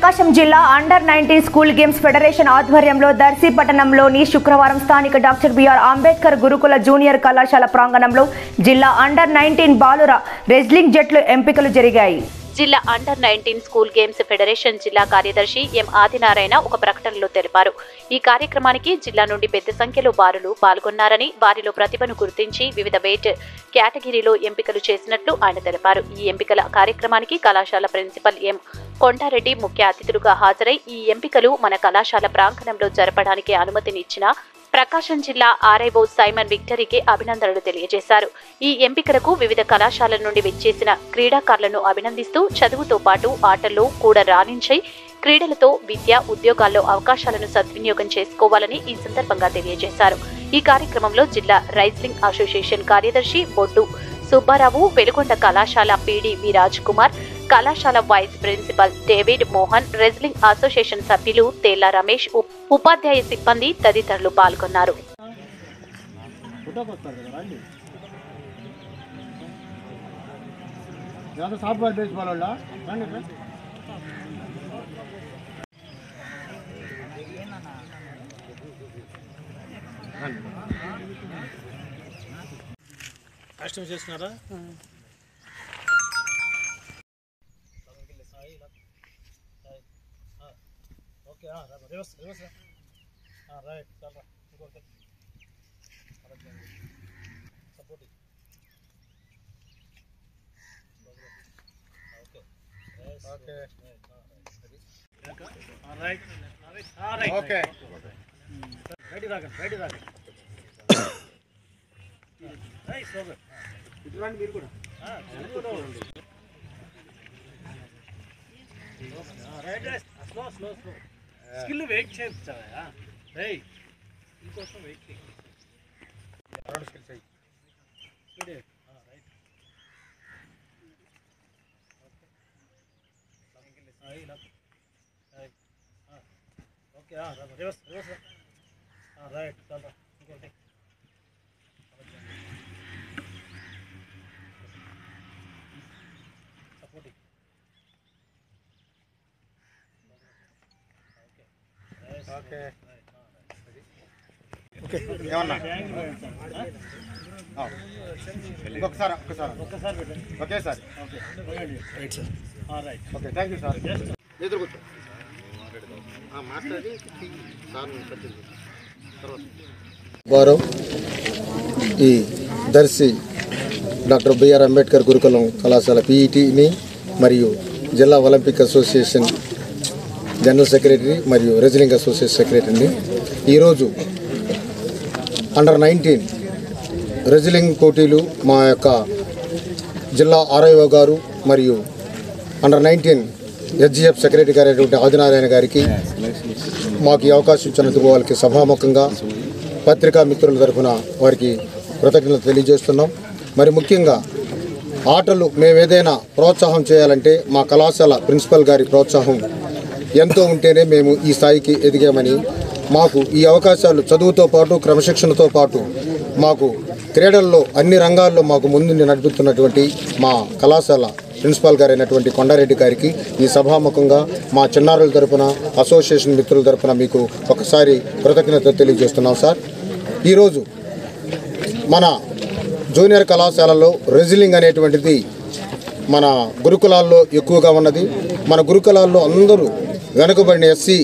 ప్రకాశం జిల్లా under nineteen school games federation ఆధ్వర్యంలో దర్శి పట్టణంలోని శుక్రవారం స్థానిక డాక్టర్ బిఆర్ అంబేద్కర్ గురుకుల జూనియర్ కళాశాల ప్రాంగణంలో జిల్లా అండర్ నైన్టీన్ బాలుర రెజ్లింగ్ జట్లు ఎంపికలు జరిగాయి జిల్లా under nineteen school games federation జిల్లా కార్యదర్శి ఎం ఆదినారాయణ ఒక ప్రకటనలో తెలిపారు ఈ కార్యక్రమానికి జిల్లా నుండి పెద్ద సంఖ్యలో బాలులు పాల్గొన్నారని వారిలో ప్రతిభను గుర్తించి వివిధ వెయిట్ కేటగిరీలో ఎంపికలు చేసినట్లు ఆయన తెలిపారు ఈ ఎంపికల కార్యక్రమానికి కళాశాల ప్రిన్సిపల్ ఎం కొండారెడ్డి ముఖ్య అతిథులుగా హాజరై ఈ ఎంపికలు మన కళాశాల ప్రాంగణంలో జరపడానికి అనుమతినిచ్చిన ప్రకాశం జిల్లా ఆర్ఐఓ సైమన్ విక్టరీకి అభినందనలు తెలియజేశారు ఈ ఎంపికలకు వివిధ కళాశాలల నుండి విచ్చేసిన క్రీడాకారులను అభినందిస్తూ చదువుతో పాటు ఆటల్లో కూడా రాణించి క్రీడలతో విద్య ఉద్యోగాల్లో అవకాశాలను సద్వినియోగం చేసుకోవాలని ఈ సందర్భంగా తెలియజేశారు ఈ కార్యక్రమంలో జిల్లా రైస్లింగ్ అసోసియేషన్ కార్యదర్శి బొడ్డు సుబ్బారావు వెలుగొండ కళాశాల పీడి వి రాజ్ కుమార్ కళాశాల vice principal David Mohan wrestling association సభ్యులు తేలా రమేష్ ఉప్- ఉపాధ్యాయ సిబ్బంది తదితరులు పాల్గొన్నారు ఫోటోకి వస్తారు కదా రండి ఏదో సాఫ్ట్వేర్ బేస్ వాళ్ళ రండి ఇక్కడ కాస్ట్యూమ్ చేస్తున్నారా ఓకే రివర్స్ రివర్స్ రైట్ చాలా ఇంకొకటి సపోర్టింగ్ ఓకే ఓకే రెడీ రాకండి రెడీ రాకండి ఇటు రండి మీరు కూడా right right slow slow slow skill wait చేయించావా రేయ్ ఇంకోసం వెయిట్ చేయి రెండు స్కిల్స్ అయ్యి ఇడే right okay reverse reverse right చాలా ఇంకోటి సపోర్టింగ్ ఓకే ఓకే ఏమన్నా ఆ. ఇంకొకసారి ఒక్కసారి ఒక్కసారి okay sir okay right sir right okay thank you sir ఎదురు కూర్చో ఆ, మాట్లాడి సార్ పెట్టింది తర్వాత వారం ఈ దర్శి డాక్టర్ బిఆర్ అంబేద్కర్ గురుకులం కళాశాల పీఈటీని మరియు జిల్లా ఒలింపిక్ అసోసియేషన్ జనరల్ సెక్రటరీ మరియు రెజ్లింగ్ అసోసియేషన్ సెక్రటరీని ఈరోజు అండర్ నైన్టీన్ రెజ్లింగ్ పోటీలు మా యొక్క జిల్లా ఆర్ఐఓ గారు మరియు అండర్ నైన్టీన్ హెచ్జిఎఫ్ సెక్రటరీ గారు అయినటువంటి ఆదినారాయణ గారికి మాకు ఈ అవకాశం ఇచ్చినందుకు వాళ్ళకి సభాముఖంగా పత్రికా మిత్రుల తరఫున వారికి కృతజ్ఞతలు తెలియజేస్తున్నాం మరి ముఖ్యంగా ఆటలు మేము ఏదైనా ప్రోత్సాహం చేయాలంటే మా కళాశాల ప్రిన్సిపల్ గారి ప్రోత్సాహం ఎంతో ఉంటేనే మేము ఈ స్థాయికి ఎదిగామని మాకు ఈ అవకాశాలు చదువుతో పాటు క్రమశిక్షణతో పాటు మాకు క్రీడల్లో అన్ని రంగాల్లో మాకు ముందుండి నడుపుతున్నటువంటి మా కళాశాల ప్రిన్సిపాల్ గారైనటువంటి కొండారెడ్డి గారికి ఈ సభాముఖంగా మా చిన్నారుల తరపున అసోసియేషన్ మిత్రుల తరపున మీకు ఒకసారి కృతజ్ఞత తెలియజేస్తున్నాం సార్ ఈరోజు మన జూనియర్ కళాశాలలో రెజిలింగ్ అనేటువంటిది మన గురుకులాల్లో ఎక్కువగా ఉన్నది మన గురుకులాల్లో అందరూ వెనుకబడిన ఎస్సీ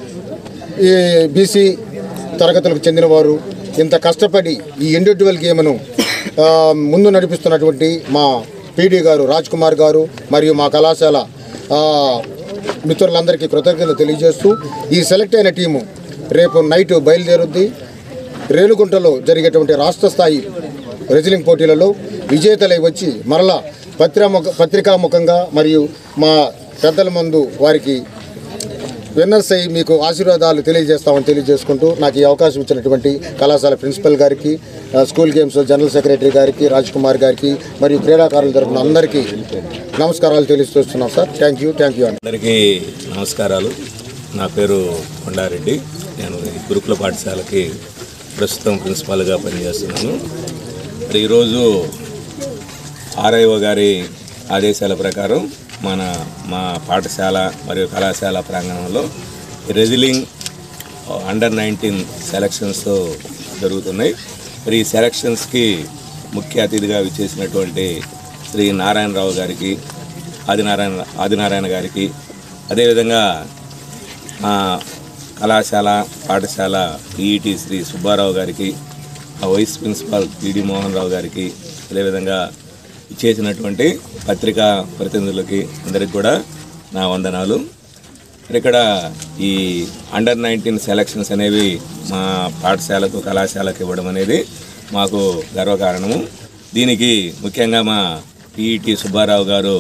ఈ బీసీ తరగతులకు చెందినవారు ఇంత కష్టపడి ఈ ఇండివిజువల్ గేమ్ను ఆ, ముందు నడిపిస్తున్నటువంటి మా పీడీ గారు రాజ్ కుమార్ గారు మరియు మా కళాశాల ఆ, మిత్రులందరికీ కృతజ్ఞతలు తెలియజేస్తూ ఈ సెలెక్ట్ అయిన టీము రేపు నైట్ బయలుదేరుద్ది రేణుగుంటలో జరిగేటువంటి రాష్ట్ర స్థాయి రెజ్లింగ్ పోటీలలో విజేతలై వచ్చి మరలా పత్రిముఖ పత్రికాముఖంగా మరియు మా పెద్దల ముందు వారికి విన్నర్స్ అయ్యి మీకు ఆశీర్వాదాలు తెలియజేస్తామని తెలియజేసుకుంటూ నాకు ఈ అవకాశం ఇచ్చినటువంటి కళాశాల ప్రిన్సిపల్ గారికి ఆ, స్కూల్ గేమ్స్ జనరల్ సెక్రటరీ గారికి రాజ్ కుమార్ గారికి మరియు క్రీడాకారుల తరఫున అందరికీ నమస్కారాలు తెలియజేస్తున్నాం sir thank you thank you అండి అందరికీ నమస్కారాలు నా పేరు కొండారెడ్డి నేను ఈ గురుకుల పాఠశాలకి ప్రస్తుతం ప్రిన్సిపాల్గా పనిచేస్తున్నాను మరి ఈరోజు ఆర్ఐఓ గారి ఆదేశాల ప్రకారం మన మా పాఠశాల మరియు కళాశాల ప్రాంగణంలో రెజిలింగ్ అండర్ నైన్టీన్ సెలక్షన్స్ జరుగుతున్నాయి మరి ఈ సెలక్షన్స్కి ముఖ్య అతిథిగా విచ్చేసినటువంటి శ్రీ నారాయణరావు గారికి ఆదినారాయణ ఆదినారాయణ గారికి అదేవిధంగా ఆ, కళాశాల పాఠశాల ఈఈటి శ్రీ సుబ్బారావు గారికి ఆ vice principal PD Mohan Rao గారికి అదేవిధంగా ఇచ్చేసినటువంటి పత్రికా ప్రతినిధులకి అందరికి కూడా నా వందనాలు మరి ఇక్కడ ఈ అండర్ నైన్టీన్ సెలక్షన్స్ అనేవి మా పాఠశాలకు కళాశాలకు ఇవ్వడం అనేది మాకు గర్వకారణము దీనికి ముఖ్యంగా మా పిఈటి సుబ్బారావు గారు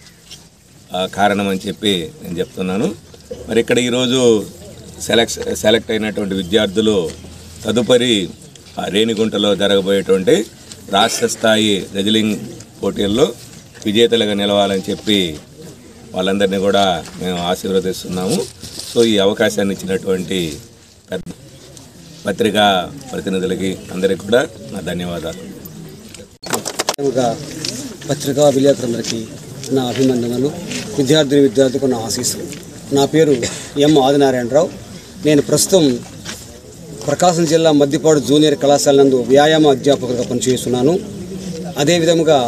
ఆ, కారణం అని చెప్పి నేను చెప్తున్నాను మరి ఇక్కడ ఈరోజు సెలెక్ట్ సెలెక్ట్ అయినటువంటి విద్యార్థులు తదుపరి ఆ రేణిగుంటలో జరగబోయేటువంటి రాష్ట్ర స్థాయి రెజిలింగ్ పోటీల్లో విజేతలుగా నిలవాలని చెప్పి వాళ్ళందరినీ కూడా మేము ఆశీర్వదిస్తున్నాము సో ఈ అవకాశాన్ని ఇచ్చినటువంటి పెద్ద పత్రికా ప్రతినిధులకి అందరికీ కూడా నా ధన్యవాదాలు ముఖ్యంగా పత్రికా విలేకరులందరికీ నా అభినందనలు విద్యార్థిని విద్యార్థులకు నా ఆశీస్సులు నా పేరు ఎం ఆదినారాయణరావు నేను ప్రస్తుతం ప్రకాశం జిల్లా మద్దిపాడు జూనియర్ కళాశాల నందు వ్యాయామ అధ్యాపకులుగా పనిచేస్తున్నాను అదేవిధముగా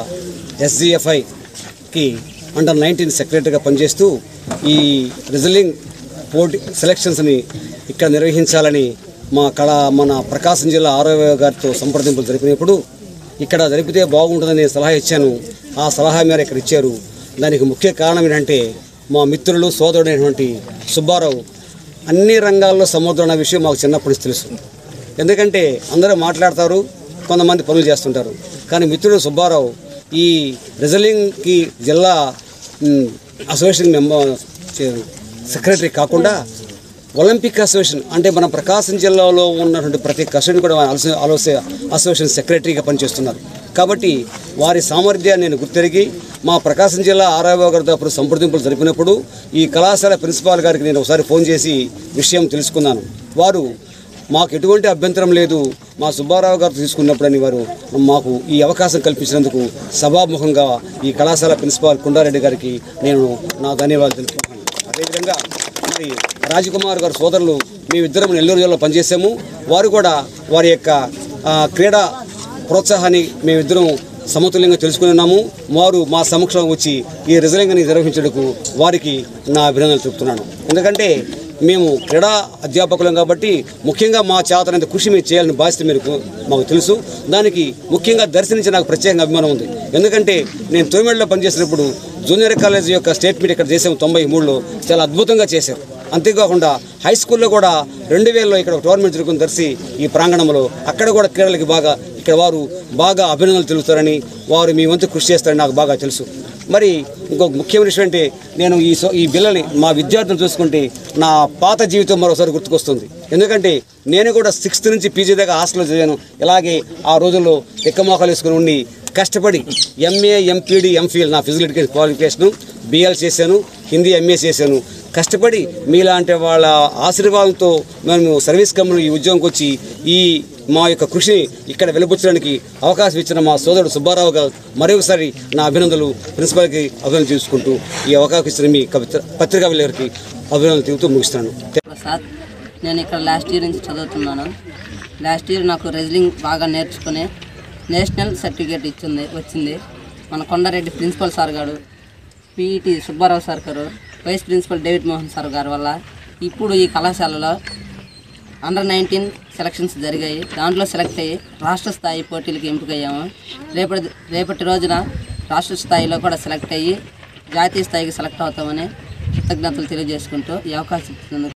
ఎస్జిఎఫ్ఐకి అండర్ నైన్టీన్ సెక్రటరీగా పనిచేస్తూ ఈ రిజలింగ్ పోటీ సెలక్షన్స్ని ఇక్కడ నిర్వహించాలని మా కళ మన ప్రకాశం జిల్లా ఆరోగ్య గారితో సంప్రదింపులు జరిపినప్పుడు ఇక్కడ జరిపితే బాగుంటుందని సలహా ఇచ్చాను ఆ సలహా మేర ఇక్కడ ఇచ్చారు దానికి ముఖ్య కారణం ఏంటంటే మా మిత్రులు సోదరుడైనటువంటి సుబ్బారావు అన్ని రంగాల్లో సముద్రం అన్న విషయం మాకు చిన్నప్పటి నుంచి తెలుసు ఎందుకంటే అందరూ మాట్లాడతారు కొంతమంది పనులు చేస్తుంటారు కానీ మిత్రుడు సుబ్బారావు ఈ రిజలింగ్కి జిల్లా మ్, అసోసియేషన్ మెంబర్ చే- సెక్రటరీ కాకుండా ఒలింపిక్ అసోసియేషన్ అంటే మన ప్రకాశం జిల్లాలో ఉన్నటువంటి ప్రతి కసోని కూడా అలస- అలస అసోసియేషన్ సెక్రటరీగా పనిచేస్తున్నారు కాబట్టి వారి సామర్థ్యాన్ని నేను గుర్తెరిగి మా ప్రకాశం జిల్లా ఆర్ఐఓ గారితో అప్పుడు సంప్రదింపులు జరిపినప్పుడు ఈ కళాశాల ప్రిన్సిపాల్ గారికి నేను ఒకసారి ఫోన్ చేసి విషయం తెలుసుకున్నాను వారు మాకు ఎటువంటి అభ్యంతరం లేదు మా సుబ్బారావు గారు తీసుకున్నప్పుడని వారు మాకు ఈ అవకాశం కల్పించినందుకు సభాముఖంగా ఈ కళాశాల ప్రిన్సిపాల్ కుండారెడ్డి గారికి నేను నా ధన్యవాదాలు తెలుపుకుంటున్నాను అదేవిధంగా మరి రాజకుమార్ గారు సోదరులు మేమిద్దరం నెల్లూరు జిల్లాలో పనిచేసాము వారు కూడా వారి యొక్క ఆ, క్రీడా ప్రోత్సాహాన్ని మేమిద్దరం సమతుల్యంగా తెలుసుకుని ఉన్నాము వారు మా సమక్షం వచ్చి ఈ రిజలింగ్ని నిర్వహించడానికి వారికి నా అభినందనలు చెప్తున్నాను ఎందుకంటే మేము క్రీడా అధ్యాపకులం కాబట్టి ముఖ్యంగా మా చేతనంత కృషి మేము చేయాలని బాధ్యత మీరు మాకు తెలుసు దానికి ముఖ్యంగా దర్శనించి నాకు ప్రత్యేకంగా అభిమానం ఉంది ఎందుకంటే నేను తొమ్మిదిలో పనిచేసినప్పుడు జూనియర్ కాలేజ్ యొక్క స్టేట్ మీట్ ఇక్కడ చేసాము తొంభై మూడులో చాలా అద్భుతంగా చేశారు అంతేకాకుండా హై స్కూల్లో కూడా రెండు వేలలో ఇక్కడ ఒక టోర్నమెంట్ జరుగుతుంది దర్శి ఈ ప్రాంగణంలో అక్కడ కూడా క్రీడలకి బాగా ఇక్కడ వారు బాగా అభినందనలు తెలుపుతారని వారు మీ వంతు కృషి చేస్తారని నాకు బాగా తెలుసు మరి ఇంకొక ముఖ్యమైన విషయం అంటే నేను ఈ సో ఈ పిల్లల్ని మా విద్యార్థులు చూసుకుంటే నా పాత జీవితం మరోసారి గుర్తుకొస్తుంది ఎందుకంటే నేను కూడా సిక్స్త్ నుంచి పీజీ దాకా హాస్టల్లో చదివాను ఇలాగే ఆ రోజుల్లో ఎక్కమోకాలు వేసుకుని ఉండి కష్టపడి ఎంఏ ఎంపీడీ ఎంఫిల్ నా ఫిజికల్ ఎడ్యుకేషన్ క్వాలిఫికేషను బిఎల్ చేశాను హిందీ ఎంఏ చేశాను కష్టపడి మీలాంటి వాళ్ళ ఆశీర్వాదంతో మేము సర్వీస్ కంపెనీ ఈ ఉద్యోగంకి వచ్చి ఈ మా యొక్క కృషిని ఇక్కడ వెలుబుచ్చడానికి అవకాశం ఇచ్చిన మా సోదరుడు సుబ్బారావు గారు మరొకసారి నా అభినందనలు ప్రిన్సిపాల్కి అభినందన చేసుకుంటూ ఈ అవకాశం ఇచ్చిన మీ కవిత పత్రికా విలేకరికి అభినందనలు తెలుపుతూ ముగిస్తాను ప్రసాద్ నేను ఇక్కడ లాస్ట్ ఇయర్ నుంచి చదువుతున్నాను లాస్ట్ ఇయర్ నాకు రెజ్లింగ్ బాగా నేర్చుకుని నేషనల్ సర్టిఫికేట్ ఇచ్చింది వచ్చింది మన కొండారెడ్డి ప్రిన్సిపల్ సార్ గారు పిఈటి సుబ్బారావు సార్ గారు vice principal David Mohan sir గారి వల్ల ఇప్పుడు ఈ కళాశాలలో అండర్ నైన్టీన్ సెలక్షన్స్ జరిగాయి దాంట్లో సెలెక్ట్ అయ్యి రాష్ట్ర స్థాయి పోటీలకు ఎంపికయ్యాము రేపటి రేపటి రోజున రాష్ట్ర స్థాయిలో కూడా సెలెక్ట్ అయ్యి జాతీయ స్థాయికి సెలెక్ట్ అవుతామని కృతజ్ఞతలు తెలియజేసుకుంటూ ఈ అవకాశం ఇచ్చినందుకు